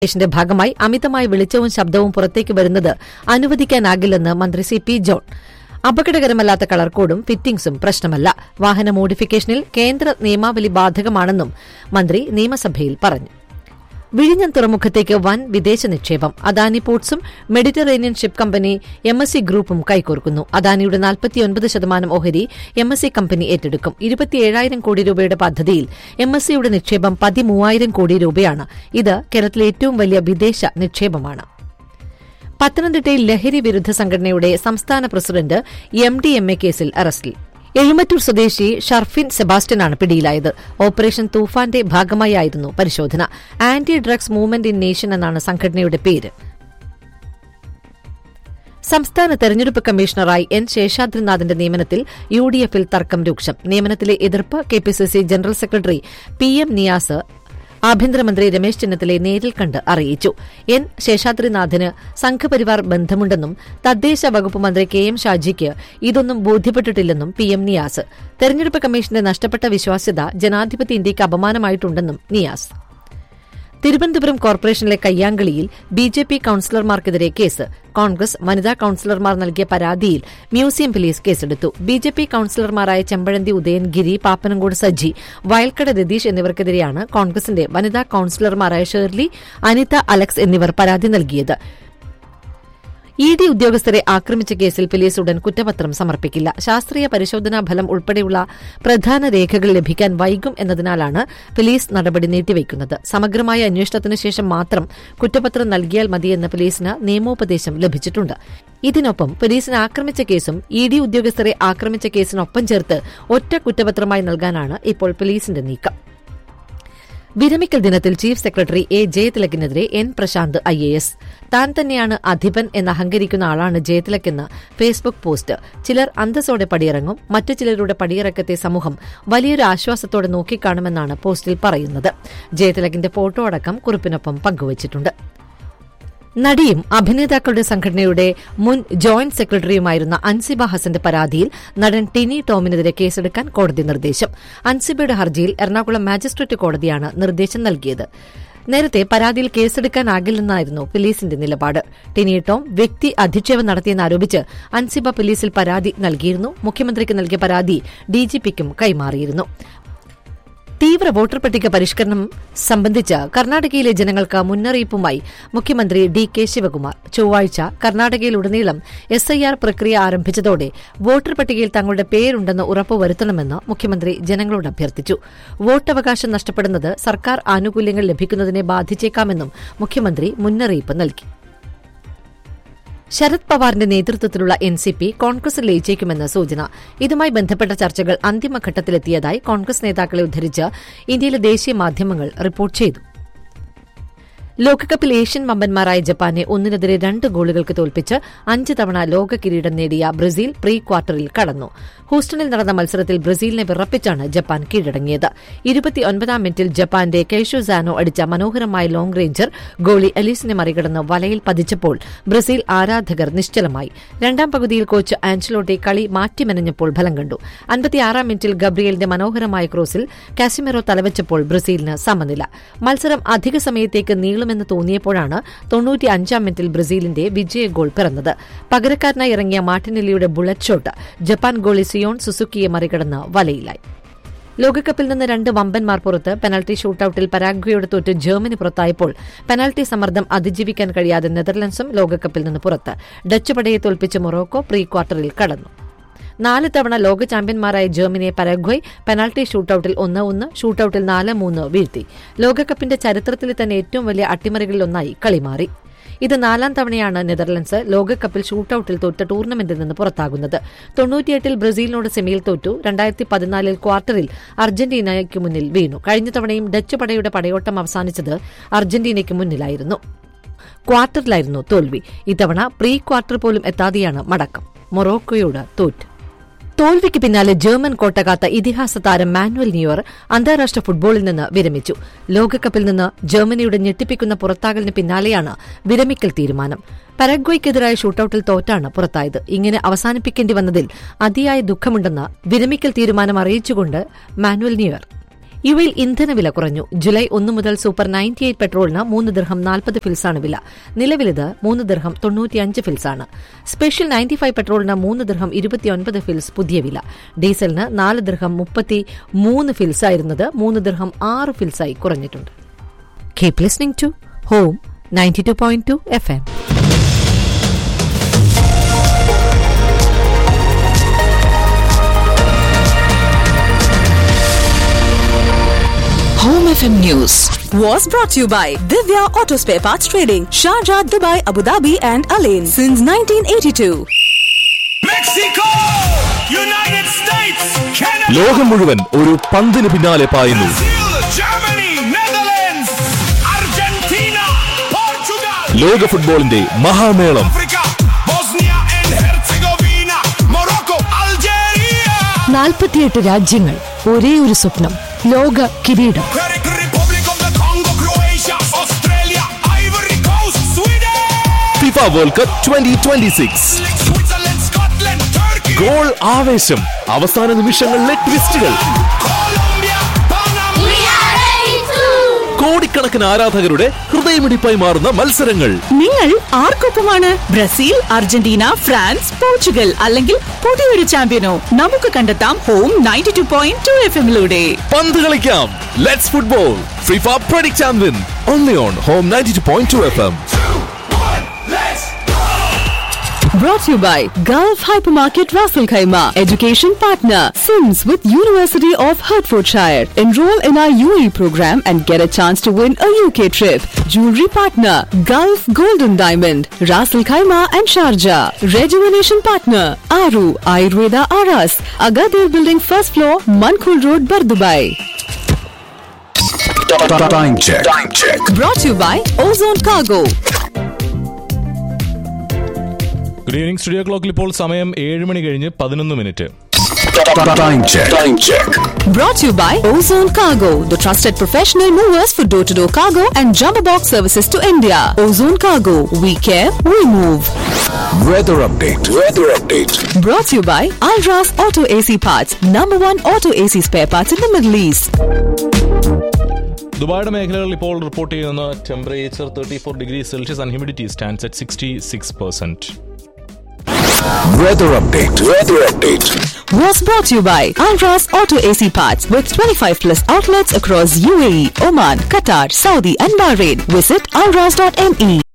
ന്റെ ഭാഗമായി അമിതമായ വെളിച്ചവും ശബ്ദവും പുറത്തേക്ക് വരുന്നത് അനുവദിക്കാനാകില്ലെന്ന് മന്ത്രി സി പി ജോൺ അപകടകരമല്ലാത്ത കളർ കോഡും ഫിറ്റിംഗ്സും പ്രശ്നമല്ല വാഹന മോഡിഫിക്കേഷനിൽ കേന്ദ്ര നിയമാവലി ബാധകമാണെന്നും മന്ത്രി നിയമസഭയിൽ പറഞ്ഞു വിഴിഞ്ഞം തുറമുഖത്തേക്ക് വൻ വിദേശ നിക്ഷേപം അദാനി പോർട്സും Mediterranean ship company M S C ഗ്രൂപ്പും കൈകോർക്കുന്നു അദാനിയുടെ നാൽപ്പത്തിയൊൻപത് ശതമാനം ഓഹരി എം എസ് സി കമ്പനി ഏറ്റെടുക്കും ഇരുപത്തിയേഴായിരം കോടി രൂപയുടെ പദ്ധതിയിൽ എം എസ് സിയുടെ നിക്ഷേപം പതിമൂവായിരം കോടി രൂപയാണ് ഇത് കേരളത്തിലെ ഏറ്റവും വലിയ വിദേശ നിക്ഷേപമാണ് പത്തനംതിട്ടയിൽ ലഹരി വിരുദ്ധ സംഘടനയുടെ സംസ്ഥാന president M D M A കേസിൽ അറസ്റ്റിൽ എഴുമറ്റൂർ സ്വദേശി ഷർഫിൻ സെബാസ്റ്റ്യനാണ് പിടിയിലായത് ഓപ്പറേഷൻ തൂഫാന്റെ ഭാഗമായായിരുന്നു പരിശോധന anti drugs movement in nation എന്നാണ് സംഘടനയുടെ പേര് സംസ്ഥാന തെരഞ്ഞെടുപ്പ് കമ്മീഷണറായി എൻ ശേഷാദ്രിനാഥിന്റെ നിയമനത്തിൽ യു ഡി എഫിൽ തർക്കം രൂക്ഷം നിയമനത്തിലെ എതിർപ്പ് K P C C general secretary P M Niyas ആഭ്യന്തരമന്ത്രി രമേശ് ചെന്നിത്തലയെ നേരിൽ കണ്ട് അറിയിച്ചു എൻ ശേഷാദ്രിനാഥിന് സംഘപരിവാർ ബന്ധമുണ്ടെന്നും തദ്ദേശ വകുപ്പ് മന്ത്രി കെ എം ഷാജിക്ക് ഇതൊന്നും ബോധ്യപ്പെട്ടിട്ടില്ലെന്നും പി എം നിയാസ് തെരഞ്ഞെടുപ്പ് കമ്മീഷന്റെ നഷ്ടപ്പെട്ട വിശ്വാസ്യത ജനാധിപത്യ ഇന്ത്യയ്ക്ക് അപമാനമായിട്ടുണ്ടെന്നും നിയാസ് തിരുവനന്തപുരം കോർപ്പറേഷനിലെ കയ്യാങ്കളിയിൽ ബി ജെ പി കൌൺസിലർമാർക്കെതിരെ കേസ് കോൺഗ്രസ് വനിതാ കൌൺസിലർമാർ നൽകിയ പരാതിയിൽ മ്യൂസിയം പോലീസ് കേസെടുത്തു ബി ജെ പി കൌൺസിലർമാരായ ചെമ്പഴന്തി ഉദയൻഗിരി പാപ്പനംകോട് സജ്ജി വയൽക്കട രതീഷ് എന്നിവർക്കെതിരെയാണ് കോൺഗ്രസിന്റെ വനിതാ കൌൺസിലർമാരായ ഷേർലി അനിത അലക്സ് എന്നിവർ പരാതി നൽകിയത് ഇ ഡി ഉദ്യോഗസ്ഥരെ ആക്രമിച്ച കേസിൽ പോലീസ് ഉടൻ കുറ്റപത്രം സമർപ്പിക്കില്ല ശാസ്ത്രീയ പരിശോധനാ ഫലം ഉൾപ്പെടെയുള്ള പ്രധാന രേഖകൾ ലഭിക്കാൻ വൈകും എന്നതിനാലാണ് പോലീസ് നടപടി നീട്ടിവയ്ക്കുന്നത് സമഗ്രമായ അന്വേഷണത്തിന് ശേഷം മാത്രം കുറ്റപത്രം നൽകിയാൽ മതിയെന്ന് പോലീസിന് നിയമോപദേശം ലഭിച്ചിട്ടുണ്ട് ഇതിനൊപ്പം പോലീസിനെ ആക്രമിച്ച കേസും ഇ ഡി ഉദ്യോഗസ്ഥരെ ആക്രമിച്ച കേസിനൊപ്പം ചേർത്ത് ഒറ്റ കുറ്റപത്രമായി നൽകാനാണ് ഇപ്പോൾ പോലീസിന്റെ നീക്കം വിരമിക്കൽ ദിനത്തിൽ ചീഫ് സെക്രട്ടറി എ ജയതിലകിനെതിരെ N Prashanth I A S താൻ തന്നെയാണ് അധിപൻ എന്ന് അഹങ്കരിക്കുന്ന ആളാണ് ജയതിലകെന്ന് ഫേസ്ബുക്ക് പോസ്റ്റ് ചിലർ അന്തസ്സോടെ പടിയിറങ്ങും മറ്റു ചിലരുടെ പടിയിറക്കത്തെ സമൂഹം വലിയൊരു ആശ്വാസത്തോടെ നോക്കിക്കാണുമെന്നാണ് പോസ്റ്റിൽ പറയുന്നത് ജയതിലകിന്റെ ഫോട്ടോ അടക്കം കുറിപ്പിനൊപ്പം പങ്കുവച്ചിട്ടുണ്ട് നടിയും അഭിനേതാക്കളുടെ സംഘടനയുടെ മുൻ ജോയിന്റ് സെക്രട്ടറിയുമായിരുന്ന അൻസിബ ഹസന്റെ പരാതിയിൽ നടൻ ടിനി ടോമിനെതിരെ കേസെടുക്കാൻ കോടതി നിർദ്ദേശം അൻസിബയുടെ ഹർജിയിൽ എറണാകുളം മാജിസ്ട്രേറ്റ് കോടതിയാണ് നിർദ്ദേശം നൽകിയത് നേരത്തെ പരാതിയിൽ കേസെടുക്കാനാകില്ലെന്നായിരുന്നു പോലീസിന്റെ നിലപാട് ടിനി ടോം വ്യക്തി അധിക്ഷേപം നടത്തിയെന്നാരോപിച്ച് അൻസിബ പോലീസിൽ പരാതി നൽകിയിരുന്നു മുഖ്യമന്ത്രിക്ക് നൽകിയ പരാതി ഡിജിപിക്കും കൈമാറിയിരുന്നു തീവ്ര വോട്ടർ പട്ടിക പരിഷ്കരണം സംബന്ധിച്ച് കർണാടകയിലെ ജനങ്ങൾക്ക് മുന്നറിയിപ്പുമായി മുഖ്യമന്ത്രി ഡി കെ ശിവകുമാർ ചൊവ്വാഴ്ച കർണാടകയിലുടനീളം എസ് ഐ ആർ പ്രക്രിയ ആരംഭിച്ചതോടെ വോട്ടർ പട്ടികയിൽ തങ്ങളുടെ പേരുണ്ടെന്ന് ഉറപ്പുവരുത്തണമെന്ന് മുഖ്യമന്ത്രി ജനങ്ങളോട് അഭ്യർത്ഥിച്ചു വോട്ടവകാശം നഷ്ടപ്പെടുന്നത് സർക്കാർ ആനുകൂല്യങ്ങൾ ലഭിക്കുന്നതിനെ ബാധിച്ചേക്കാമെന്നും മുഖ്യമന്ത്രി മുന്നറിയിപ്പ് നൽകി ശരത് പവാറിന്റെ നേതൃത്വത്തിലുള്ള എൻ സി പി കോൺഗ്രസിൽ ലയിച്ചേക്കുമെന്ന് സൂചന ഇതുമായി ബന്ധപ്പെട്ട ചർച്ചകൾ അന്തിമഘട്ടത്തിലെത്തിയതായി കോൺഗ്രസ് നേതാക്കളെ ഉദ്ധരിച്ച് ഇന്ത്യയിലെ ദേശീയ മാധ്യമങ്ങൾ റിപ്പോർട്ട് ചെയ്തു ലോകകപ്പിൽ ഏഷ്യൻ വമ്പന്മാരായ ജപ്പാനെ ഒന്നിനെതിരെ രണ്ട് ഗോളുകൾക്ക് തോൽപ്പിച്ച് അഞ്ച് തവണ ലോക കിരീടം നേടിയ ബ്രസീൽ പ്രീ ക്വാർട്ടറിൽ കടന്നു ഹൂസ്റ്റണിൽ നടന്ന മത്സരത്തിൽ ബ്രസീലിനെ വിറപ്പിച്ചാണ് ജപ്പാൻ കീഴടങ്ങിയത് ഇരുപത്തിയൊൻപതാം മിനിറ്റിൽ ജപ്പാന്റെ കെയ്ഷുസാനോ അടിച്ച മനോഹരമായ ലോങ് റേഞ്ചർ ഗോളി അലീസിനെ മറികടന്ന് വലയിൽ പതിച്ചപ്പോൾ ബ്രസീൽ ആരാധകർ നിശ്ചലമായി രണ്ടാം പകുതിയിൽ കോച്ച് ആൻസലോട്ടി കളി മാറ്റിമെനഞ്ഞപ്പോൾ ഫലം കണ്ടു അൻപത്തിയാറാം മിനിറ്റിൽ ഗബ്രിയലിന്റെ മനോഹരമായ ക്രോസിൽ കാസിമെറോ തലവെച്ചപ്പോൾ ബ്രസീലിന് സമനില മത്സരം അധിക സമയത്തേക്ക് നീളുമെന്ന് തോന്നിയപ്പോഴാണ് തൊണ്ണൂറ്റി അഞ്ചാം മിനിറ്റിൽ ബ്രസീലിന്റെ വിജയ ഗോൾ പിറന്നത് പകരക്കാരനായി ഇറങ്ങിയ മാർട്ടിനെല്ലിയുടെ bullet shot Japan goalie Zion സുസുക്കിയെ മറികടന്ന് വലയിലായി ലോകകപ്പിൽ നിന്ന് രണ്ട് വമ്പന്മാർ പുറത്ത് പെനൽറ്റി ഷൂട്ടൌട്ടിൽ പരാഗ്വയോട് തോറ്റ് ജർമ്മനി പുറത്തായപ്പോൾ പെനൽറ്റി സമ്മർദ്ദം അതിജീവിക്കാൻ കഴിയാതെ നെതർലൻഡ്സും ലോകകപ്പിൽ നിന്ന് പുറത്ത് ഡച്ച് പടയെ തോൽപ്പിച്ച് മൊറോക്കോ പ്രീ ക്വാർട്ടറിൽ കടന്നു നാല് തവണ ലോക ചാമ്പ്യന്മാരായ ജർമ്മനിയെ പരഗ്വയ് പെനാൽറ്റി ഷൂട്ടൌട്ടിൽ ഒന്ന് ഒന്ന് ഷൂട്ടൌട്ടിൽ നാല് മൂന്ന് വീഴ്ത്തി ലോകകപ്പിന്റെ ചരിത്രത്തിലെ തന്നെ ഏറ്റവും വലിയ അട്ടിമറികളിലൊന്നായി കളിമാറി ഇത് നാലാം തവണയാണ് നെതർലൻഡ്സ് ലോകകപ്പിൽ ഷൂട്ടൌട്ടിൽ തോറ്റ ടൂർണമെന്റിൽ നിന്ന് പുറത്താകുന്നത് തൊണ്ണൂറ്റിയെട്ടിൽ ബ്രസീലിനോട് സെമിയിൽ തോറ്റു രണ്ടായിരത്തി പതിനാലിൽ ക്വാർട്ടറിൽ അർജന്റീനയ്ക്ക് മുന്നിൽ വീണു കഴിഞ്ഞ തവണയും ഡച്ച് പടയുടെ പടയോട്ടം അവസാനിച്ചത് അർജന്റീനയ്ക്ക് മുന്നിലായിരുന്നു ക്വാർട്ടറിലായിരുന്നു തോൽവി ഇത്തവണ പ്രീ ക്വാർട്ടർ പോലും എത്താതെയാണ് മടക്കം മൊറോക്കോയോട് തോറ്റു തോൽവിക്ക് പിന്നാലെ ജർമ്മൻ കോട്ടകാത്ത ഇതിഹാസ താരം മാനുവൽ ന്യൂയർ അന്താരാഷ്ട്ര ഫുട്ബോളിൽ നിന്ന് വിരമിച്ചു ലോകകപ്പിൽ നിന്ന് ജർമ്മനിയുടെ ഞെട്ടിപ്പിക്കുന്ന പുറത്താകലിന് പിന്നാലെയാണ് വിരമിക്കൽ തീരുമാനം പരഗ്വയ്ക്കെതിരായ ഷൂട്ടൌട്ടിൽ തോറ്റാണ് പുറത്തായത് ഇങ്ങനെ അവസാനിപ്പിക്കേണ്ടി വന്നതിൽ അതിയായ ദുഃഖമുണ്ടെന്ന് വിരമിക്കൽ തീരുമാനം അറിയിച്ചുകൊണ്ട് മാനുവൽ ന്യൂയർ യു എയിൽ ഇന്ധനവില കുറഞ്ഞു ജൂലൈ ഒന്ന് മുതൽ സൂപ്പർ നയൻറ്റി എയ്റ്റ് പെട്രോളിന് മൂന്ന് ദിർഹം നാൽപ്പത് ഫിൽസാണ് വില നിലവിലിത് മൂന്ന് ദിർഹം തൊണ്ണൂറ്റിയഞ്ച് ഫിൽസാണ് സ്പെഷ്യൽ നയൻറ്റി ഫൈവ് പെട്രോളിന് മൂന്ന് ദിർഹം ഇരുപത്തിയൊൻപത് ഫിൽസ് പുതിയ വില ഡീസലിന് നാല് ദിർഹം മുപ്പത്തി മൂന്ന് ഫിൽസായിരുന്നത് മൂന്ന് ദിർഹം ആറ് ഫിൽസായി കുറഞ്ഞിട്ടുണ്ട് keep listening to Home ninety two point two F M Home FM News was brought to you by Divya Auto Spare Parts Trading, Sharjah, Dubai, Abu Dhabi, and Alain since 1982. Mexico! United States! Canada! ലോകം മുഴുവൻ ഒരു പന്തിന് പിന്നാലെ പായുന്നു Brazil! Germany! Netherlands! Argentina! Portugal! ലോക ഫുട്ബോളിന്റെ മഹാമേളം Africa! Bosnia and Herzegovina! Morocco! Algeria! നാൽപ്പത്തിയെട്ട് രാജ്യങ്ങൾ ഒരേ ഒരു സ്വപ്നം ലോക കിരീടം Czech Republic of the Congo! Croatia! Australia! Ivory Coast! Sweden! FIFA World Cup twenty twenty six Switzerland! Scotland! Turkey! Goal ആവേശം അവസാന നിമിഷങ്ങളിലെ ട്വിസ്റ്റുകൾ Colombia! Panama! കോടിക്കണക്കിന് ആരാധകരുടെ ഹൃദയമിടിപ്പായി മാറുന്ന മത്സരങ്ങൾ നിങ്ങൾ ആർക്കൊപ്പമാണ് ബ്രസീൽ അർജന്റീന ഫ്രാൻസ് പോർച്ചുഗൽ അല്ലെങ്കിൽ പുതിയൊരു ചാമ്പ്യനോ നമുക്ക് കണ്ടെത്താം Home ninety two point two F എമ്മിലൂടെ പന്ത് കളിക്കാം let's football FIFA predict and win only on Home ninety two point two F M Let's Brought to you by Gulf Hypermarket Raffle Khaima, education partner, Sims with University of Hertfordshire. Enroll in our UAE program and get a chance to win a UK trip. Jewelry partner, Gulf Golden Diamond, Raffle Khaima and Sharjah. Rejuvenation partner, Aru Ayurveda Aras, Agadir Building first floor, Mankul Road, Bardubai. Time check. Time check. Brought to you by Ozone Cargo. Good evening studio ക്ലോക്കിൽ ഇപ്പോൾ സമയം ഏഴ് മണി കഴിഞ്ഞ് പതിനൊന്ന് minute Time check. Time check. Brought to you by Ozone Cargo, the trusted professional movers for door to door cargo and jumbo box services to India. Ozone Cargo, we care, we move. Weather update. Weather update. Brought to you by Alras Auto AC Parts, number one auto AC spare parts in the Middle East. ദുബായുടെ മേഖലകളിൽ ഇപ്പോൾ report ചെയ്യുന്ന temperature thirty four degree Celsius and humidity stands at sixty six percent Weather update. Weather update. Was brought to you by Alras Auto AC Parts with 25 plus outlets across UAE, Oman, Qatar, Saudi, and Bahrain. Visit alras.me.